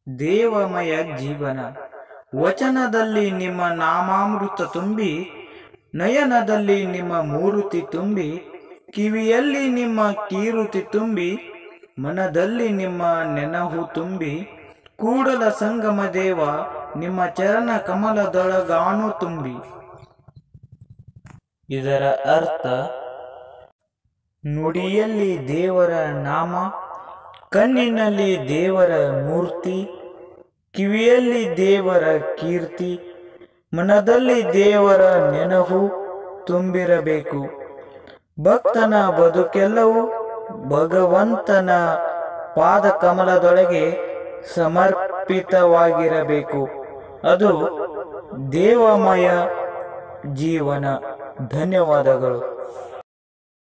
ದೇವಮಯ ಜೀವನ ವಚನದಲ್ಲಿ ನಿಮ್ಮ ನಾಮಾಮೃತ ತುಂಬಿ ನಯನದಲ್ಲಿ ನಿಮ್ಮ ಮೂರುತಿ ತುಂಬಿ ಕಿವಿಯಲ್ಲಿ ನಿಮ್ಮ ಕೀರುತಿ ತುಂಬಿ ಮನದಲ್ಲಿ ನಿಮ್ಮ ನೆನಹು ತುಂಬಿ ಕೂಡಲ ಸಂಗಮ ದೇವ ನಿಮ್ಮ ಚರಣ ಕಮಲದೊಳಗಾನು ತುಂಬಿ ಇದರ ಅರ್ಥ ನುಡಿಯಲ್ಲಿ ದೇವರ ನಾಮ ಕಣ್ಣಿನಲ್ಲಿ ದೇವರ ಮೂರ್ತಿ ಕಿವಿಯಲ್ಲಿ ದೇವರ ಕೀರ್ತಿ ಮನದಲ್ಲಿ ದೇವರ ನೆನಹು ತುಂಬಿರಬೇಕು ಭಕ್ತನ ಬದುಕೆಲ್ಲವೂ ಭಗವಂತನ ಪಾದ ಕಮಲದೊಳಗೆ ಸಮರ್ಪಿತವಾಗಿರಬೇಕು ಅದು ದೇವಮಯ ಜೀವನ ಧನ್ಯವಾದಗಳು